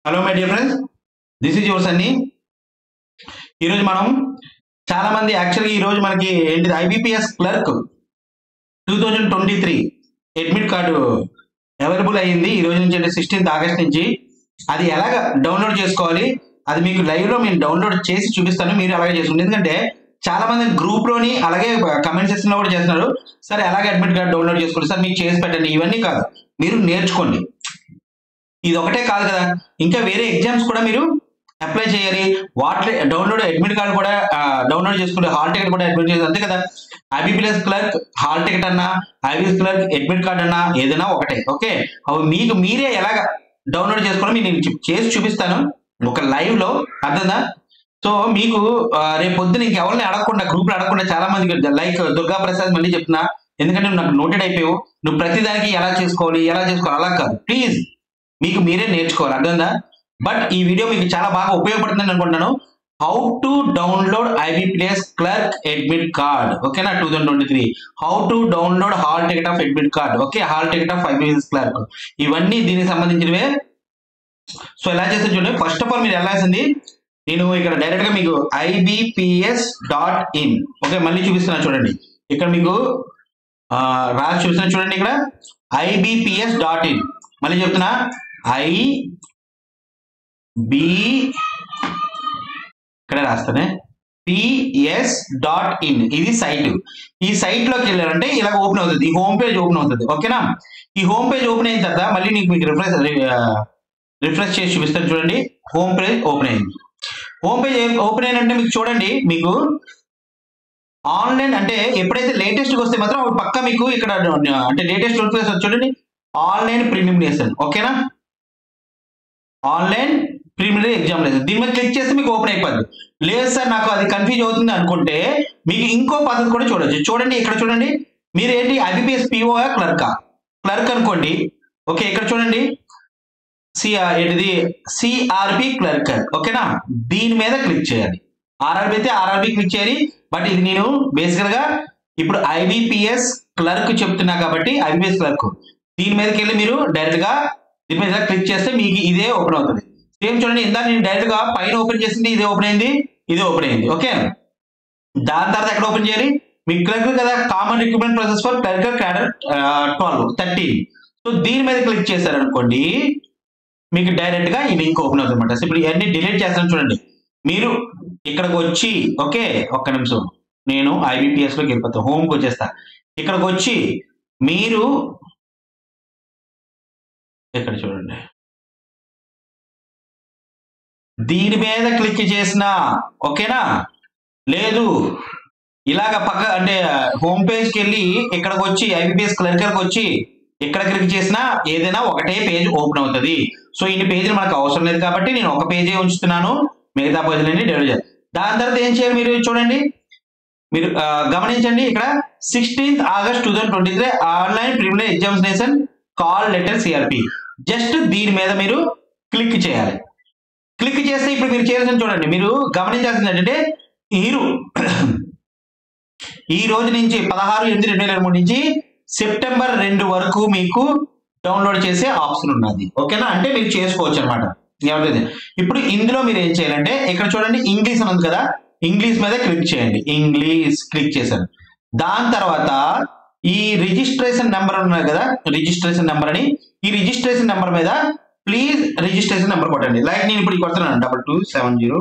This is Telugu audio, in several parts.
Hello my dear friends this is your Sunny ఈరోజు మనం చాలా మంది యాక్చువల్గా ఈరోజు మనకి ఏంటిది IBPS clerk two thousand twenty three admit card available అయ్యింది ఈ రోజు నుంచి అంటే సిక్స్టీన్త్ ఆగస్ట్ నుంచి అది ఎలాగ డౌన్లోడ్ చేసుకోవాలి అది మీకు లైవ్ లో నేను డౌన్లోడ్ చేసి చూపిస్తాను మీరు అలాగే చేసుకోండి ఎందుకంటే చాలా మంది గ్రూప్ లోని అలాగే కమెంట్ సెక్షన్ లో కూడా చేస్తున్నారు సార్ ఎలాగ అడ్మిట్ కార్డు డౌన్లోడ్ చేసుకోండి సార్ మీకు చేసి పెట్టండి ఇవన్నీ కాదు మీరు నేర్చుకోండి ఇది ఒకటే కాదు కదా ఇంకా వేరే ఎగ్జామ్స్ కూడా మీరు అప్లై చేయాలి వాటి డౌన్లోడ్ అడ్మిట్ కార్డు కూడా డౌన్లోడ్ చేసుకుంటే హాల్ టికెట్ కూడా అడ్మిట్ చేయాలి అంతే కదా ఐబీపీఎస్ క్లర్క్ హాల్ టికెట్ అన్నా ఐబీఎస్ క్లర్క్ అడ్మిట్ కార్డ్ అన్నా ఏదైనా ఒకటే ఓకే అవి మీకు మీరే ఎలాగ డౌన్లోడ్ చేసుకోవడం మీకు నేను చూ- చేసి చూపిస్తాను ఒక లైవ్ లో అర్థందా సో మీకు ఆ, రేపు పొద్దున ఇంకెవరిని అడగకుండా గ్రూప్ లో అడగకుండా చాలా మందికి లైక్ దుర్గా ప్రసాద్ మళ్ళీ చెప్తున్నా ఎందుకంటే నువ్వు నాకు నోటెడ్ అయిపోయావు నువ్వు ప్రతిదానికి ఎలా చేసుకోవాలి ఎలా చేసుకోవాలి అలా కాదు ప్లీజ్ మీకు మీరే నేర్చుకోవాలి అర్థందా బట్ ఈ వీడియో మీకు చాలా బాగా ఉపయోగపడుతుంది అనుకుంటున్నాను how to download IBPS clerk admit card ఓకేనా two thousand twenty three how to download hall ticket of admit card okay hall ticket of IBPS clerk ఇవన్నీ దీనికి సంబంధించినవే సో ఎలా చేస్తే చూడండి ఫస్ట్ ఆఫ్ ఆల్ మీరు వెళ్ళాల్సింది నేను ఇక్కడ డైరెక్ట్ గా మీకు ఐబిపిఎస్ డాట్ ఇన్ ఓకే మళ్ళీ చూపిస్తున్నా చూడండి ఇక్కడ మీకు ఆ, రాసి చూపిస్తున్నా చూడండి ఇక్కడ ఐబిపిఎస్ డాట్ ఇన్ మళ్ళీ చెప్తున్నా ఐ బి ఇక్కడ రాస్తానే పిఎస్ డాట్ ఇన్ ఇది సైట్ ఈ సైట్ లోకి వెళ్ళారంటే ఇలా ఓపెన్ అవుతుంది ఈ హోమ్ పేజ్ ఓపెన్ అవుతుంది ఓకేనా ఈ హోమ్ పేజ్ ఓపెన్ అయిన తర్వాత మళ్ళీ నీకు మీకు రిఫ్రెష్ రిఫ్రెష్ చేసి చూపిస్తాను చూడండి హోమ్ పేజ్ ఓపెన్ అయింది హోమ్ పేజ్ ఓపెన్ అయినంటే మీకు చూడండి మీకు ఆన్లైన్ అంటే ఎప్పుడైతే లేటెస్ట్ వస్తే మాత్రం అప్పుడు పక్క మీకు ఇక్కడ అంటే లేటెస్ట్ నోటిఫికేషన్ చూడండి ఆన్లైన్ ప్రిలిమినేషన్ ఓకేనా ఆన్లైన్ ప్రిలిమినరీ ఎగ్జామినేషన్ దీని మీద క్లిక్ చేస్తే మీకు ఓపెన్ అయిపోద్ది లేదు సార్ నాకు అది కన్ఫ్యూజ్ అవుతుంది అనుకుంటే మీకు ఇంకో పద్ధతి కూడా చూడొచ్చు చూడండి ఇక్కడ చూడండి మీరు ఏంటి ఐబిపిఎస్ పిఓ క్లర్కా క్లర్క్ అనుకోండి ఓకే ఇక్కడ చూడండి సిఆర్ ఏంటిది సిఆర్బి క్లర్క్ ఓకేనా దీని మీద క్లిక్ చేయాలి ఆర్ఆర్బి అయితే ఆర్ఆర్బి క్లిక్ చేయాలి బట్ ఇది నేను బేసికల్ గా ఇప్పుడు ఐబిపిఎస్ క్లర్క్ చెప్తున్నా కాబట్టి ఐబిపిఎస్ క్లర్క్ దీని మీదకి వెళ్ళి మీరు డైరెక్ట్ గా దీని మీద క్లిక్ చేస్తే మీకు ఇదే ఓపెన్ అవుతుంది సేమ్ చూడండి ఇందా నేను డైరెక్ట్ గా పైన ఓపెన్ చేసింది ఇదే ఓపెన్ అయింది ఇదే ఓపెన్ అయింది ఓకే దాని తర్వాత ఎక్కడ ఓపెన్ చేయాలి మీకు క్లర్క్ కదా common recruitment process for clerk cadre twelve thirteen so దీని మీద క్లిక్ చేశారనుకోండి మీకు డైరెక్ట్ గా ఈ లింక్ ఓపెన్ అవుతుంది అనమాట ఇప్పుడు ఇవన్నీ డిలీట్ చేస్తాను చూడండి మీరు ఇక్కడికి వచ్చి ఓకే ఒక్క నిమిషం నేను ఐబిపిఎస్ లోకి వెళ్ళిపోతాను హోమ్కి వచ్చేస్తా ఇక్కడికి వచ్చి మీరు ఇక్కడ చూడండి దీని మీద క్లిక్ చేసిన ఓకేనా లేదు ఇలాగ పక్క అంటే హోమ్ పేజ్కి వెళ్ళి ఇక్కడికి వచ్చి ఐబిపిఎస్ క్లర్కర్కి వచ్చి ఇక్కడ క్లిక్ చేసినా ఏదైనా ఒకటే పేజ్ ఓపెన్ అవుతుంది సో ఇన్ని పేజీలు మనకు అవసరం లేదు కాబట్టి నేను ఒక పేజీ ఉంచుతున్నాను మిగతా పేజీలన్నీ డెవలప్ చేయాలి దాని తర్వాత ఏం చేయాలి మీరు చూడండి మీరు ఆ, గమనించండి ఇక్కడ sixteenth August two thousand twenty three online preliminary examination call letter CRP just దీని మీద మీరు క్లిక్ చేయాలి క్లిక్ చేస్తే ఇప్పుడు మీరు చేయాల్సిన చూడండి మీరు గమనించాల్సింది ఏంటంటే మీరు ఈ రోజు నుంచి పదహారు ఎనిమిది రెండు వేల ఇరవై మూడు నుంచి సెప్టెంబర్ రెండు వరకు మీకు డౌన్లోడ్ చేసే ఆప్షన్ ఉన్నది ఓకేనా అంటే మీరు చేసుకోవచ్చు అనమాట ఎవరిది ఇప్పుడు ఇందులో మీరు ఏం చేయాలంటే ఇక్కడ చూడండి ఇంగ్లీష్ అని ఉంది కదా ఇంగ్లీష్ మీద క్లిక్ చేయండి ఇంగ్లీష్ క్లిక్ చేశాను దాని తర్వాత ఈ రిజిస్ట్రేషన్ నెంబర్ ఉన్నది కదా రిజిస్ట్రేషన్ నెంబర్ అని ఈ రిజిస్ట్రేషన్ నెంబర్ మీద ప్లీజ్ రిజిస్ట్రేషన్ నెంబర్ కొట్టండి లైక్ నేను ఇప్పుడు కొడుతున్నాను double two seven zero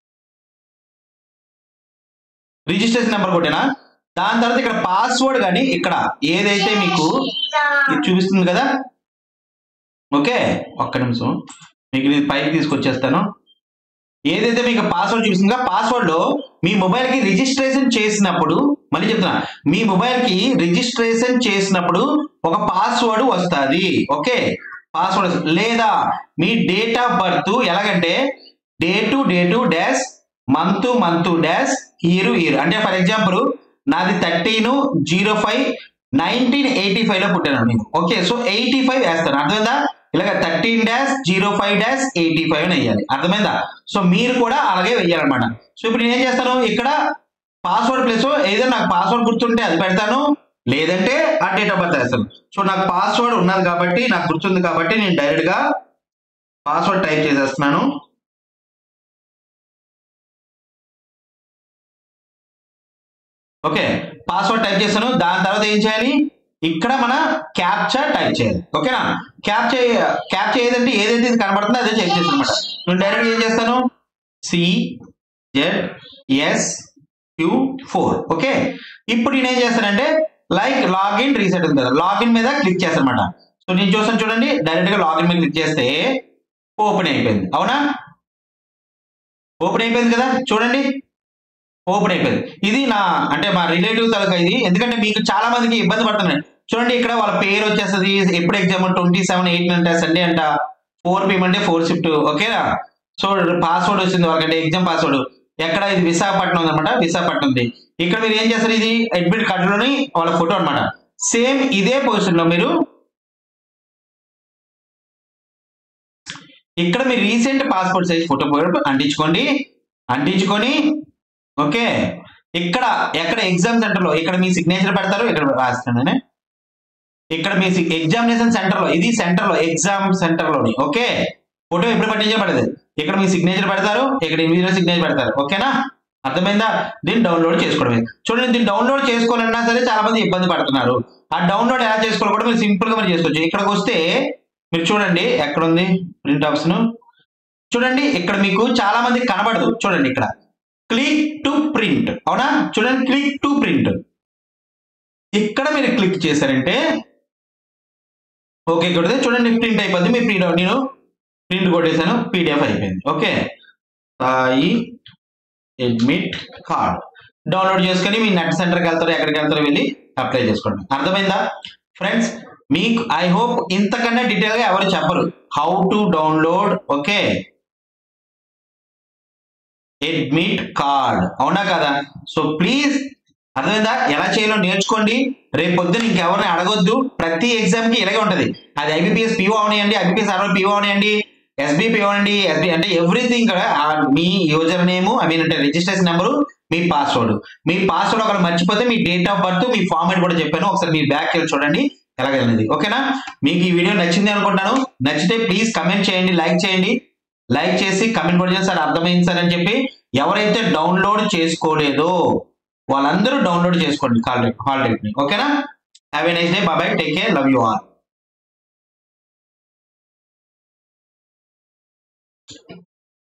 registration number కొట్టినా దాని తర్వాత ఇక్కడ పాస్వర్డ్ కానీ ఇక్కడ ఏదైతే మీకు ఇది చూపిస్తుంది కదా ఓకే ఒక్క నిమిషం మీకు ఇది పైకి తీసుకొచ్చేస్తాను ఏదైతే మీకు పాస్వర్డ్ చూపిస్తుందో పాస్వర్డ్ లో మీ మొబైల్ కి రిజిస్ట్రేషన్ చేసినప్పుడు మళ్ళీ చెప్తున్నా మీ మొబైల్ కి రిజిస్ట్రేషన్ చేసినప్పుడు ఒక పాస్వర్డ్ వస్తుంది ఓకే పాస్వర్డ్ లేదా మీ డేట్ ఆఫ్ బర్త్ ఎలాగంటే day two day two dash month month dash year year అంటే ఫర్ ఎగ్జాంపుల్ నాది thirteen zero five nineteen eighty five లో పుట్టాను నేను ఓకే సో ఎయిటీ ఫైవ్ వేస్తాను అర్థమైందా ఇలాగ thirteen dash zero five dash eighty five అని వేయాలి అర్థమైందా సో మీరు కూడా అలాగే వెయ్యాలన్నమాట సో ఇప్పుడు నేను ఏం చేస్తాను ఇక్కడ పాస్వర్డ్ ప్లేస్ ఏదో నాకు పాస్వర్డ్ గుర్తుంటే అది పెడతాను లేదంటే ఆ డేట్ ఆఫ్ బర్త్ వేస్తాను సో నాకు పాస్వర్డ్ ఉన్నది కాబట్టి నాకు గుర్తుంది కాబట్టి నేను డైరెక్ట్ గా పాస్వర్డ్ టైప్ చేసేస్తున్నాను ఓకే పాస్వర్డ్ టైప్ చేస్తాను దాని తర్వాత ఏం చేయాలి ఇక్కడ మన క్యాప్చా టైప్ చేయాలి ఓకేనా క్యాప్చా క్యాప్చా ఏదంటే ఏదైతే ఇది కనబడుతుందో అదే టైప్ చేస్తాను అనమాట నేను డైరెక్ట్ ఏం చేస్తాను C Z S Q four okay ఇప్పుడు నేను ఏం చేస్తానంటే లైక్ లాగిన్ రీసెట్ ఉంది కదా లాగిన్ మీద క్లిక్ చేస్తాను అనమాట సో నేను చూస్తాను చూడండి డైరెక్ట్ గా లాగిన్ మీద క్లిక్ చేస్తే ఓపెన్ అయిపోయింది అవునా ఓపెన్ అయిపోయింది కదా చూడండి ఓపెన్ అయిపోయింది ఇది నా అంటే మా రిలేటివ్ తలక ఇది ఎందుకంటే మీకు చాలా మందికి ఇబ్బంది పడుతున్నాయి చూడండి ఇక్కడ వాళ్ళ పేరు వచ్చేస్తుంది ఎప్పుడు ఎగ్జామ్ ట్వంటీ సెవెన్ ఎయిట్ అంటే సండే అంట ఫోర్ పిఎం అంటే ఫోర్ షిఫ్ట్ ఓకేనా సో పాస్వర్డ్ వచ్చింది వాళ్ళకంటే ఎగ్జామ్ పాస్వర్డ్ ఎక్కడ ఇది విశాఖపట్నం ఉందన్నమాట విశాఖపట్నం ఉంది ఇక్కడ మీరు ఏం చేస్తారు ఇది అడ్మిట్ కార్డులోని వాళ్ళ ఫోటో అన్నమాట సేమ్ ఇదే పొజిషన్ లో మీరు ఇక్కడ మీరు రీసెంట్ పాస్పోర్ట్ సైజ్ ఫోటో అంటించుకోండి అంటించుకొని ఓకే ఇక్కడ ఎక్కడ ఎగ్జామ్ సెంటర్ లో ఇక్కడ మీ సిగ్నేచర్ పెడతారు ఇక్కడ రాస్తాను నేను. ఇక్కడ మీ ఎగ్జామినేషన్ సెంటర్ లో ఇది సెంటర్ లో ఎగ్జామ్ సెంటర్ లోని ఓకే ఫోటో ఎప్పుడు పట్టించబడదు ఇక్కడ మీ సిగ్నేచర్ పెడతారు ఇక్కడ ఇండివిజువల్ సిగ్నేచర్ పెడతారు ఓకేనా అర్థమైందా దీన్ని డౌన్లోడ్ చేసుకోవడమే చూడండి దీన్ని డౌన్లోడ్ చేసుకోవాలన్నా సరే చాలా మంది ఇబ్బంది పడుతున్నారు ఆ డౌన్లోడ్ ఎలా చేసుకోవాలి కూడా మీరు సింపుల్ గా మీరు చేసుకోవచ్చు ఇక్కడికి వస్తే మీరు చూడండి ఎక్కడ ఉంది ప్రింట్ ఆప్షన్ చూడండి ఇక్కడ మీకు చాలా మంది కనబడదు చూడండి ఇక్కడ క్లిక్ టు ప్రింట్ అవునా చూడండి క్లిక్ టు ప్రింట్ ఇక్కడ మీరు క్లిక్ చేశారంటే ఓకే కొడితే చూడండి ప్రింట్ అయిపోద్ది మీ ప్రింట్ నేను ప్రింట్ కొట్టేశాను పీడిఎఫ్ అయిపోయింది ఓకే సాయి అడ్మిట్ కార్డ్ డౌన్లోడ్ చేసుకొని మీ నెట్ సెంటర్కి వెళ్తారు ఎక్కడికి వెళ్తారో వెళ్ళి అప్లై చేసుకోండి అర్థమైందా ఫ్రెండ్స్ మీకు ఐ హోప్ ఇంతకన్నా డీటెయిల్ గా ఎవరు చెప్పరు how to download okay admit card అవునా కదా సో ప్లీజ్ అర్థమైందా ఎలా చేయాలో నేర్చుకోండి రేపు పొద్దున ఇంకెవరిని అడగొద్దు ప్రతి ఎగ్జామ్ కి ఇలాగే ఉంటది అది ఐబీపీఎస్ పిఓ అవనియండి ఐబీపీఎస్ ఆర్ఓ పిఓ అవనియండి ఎస్బీ పిఓ అనండి ఎస్బీ అంటే ఎవ్రీథింగ్ మీ యూజర్ నేమ్ ఐ మీన్ అంటే రిజిస్ట్రేషన్ నెంబరు మీ పాస్వర్డ్ మీ పాస్వర్డ్ ఒకరు మర్చిపోతే మీ డేట్ ఆఫ్ బర్త్ మీ ఫార్మాట్ కూడా చెప్పాను ఒకసారి మీ బ్యాక్ వెళ్ళి చూడండి ఎలాగైనది ఓకేనా మీకు ఈ వీడియో నచ్చింది అనుకుంటాను నచ్చితే ప్లీజ్ కమెంట్ చేయండి లైక్ చేయండి లైక్ చేసి కమెంట్ కూడా చేసి సార్ అర్థమైంది సార్ అని చెప్పి ఎవరైతే డౌన్లోడ్ చేసుకోలేదో వాళ్ళందరూ డౌన్లోడ్ చేసుకోండి కాల్ హాల్ ని ఓకేనా have a nice day bye bye take care love you all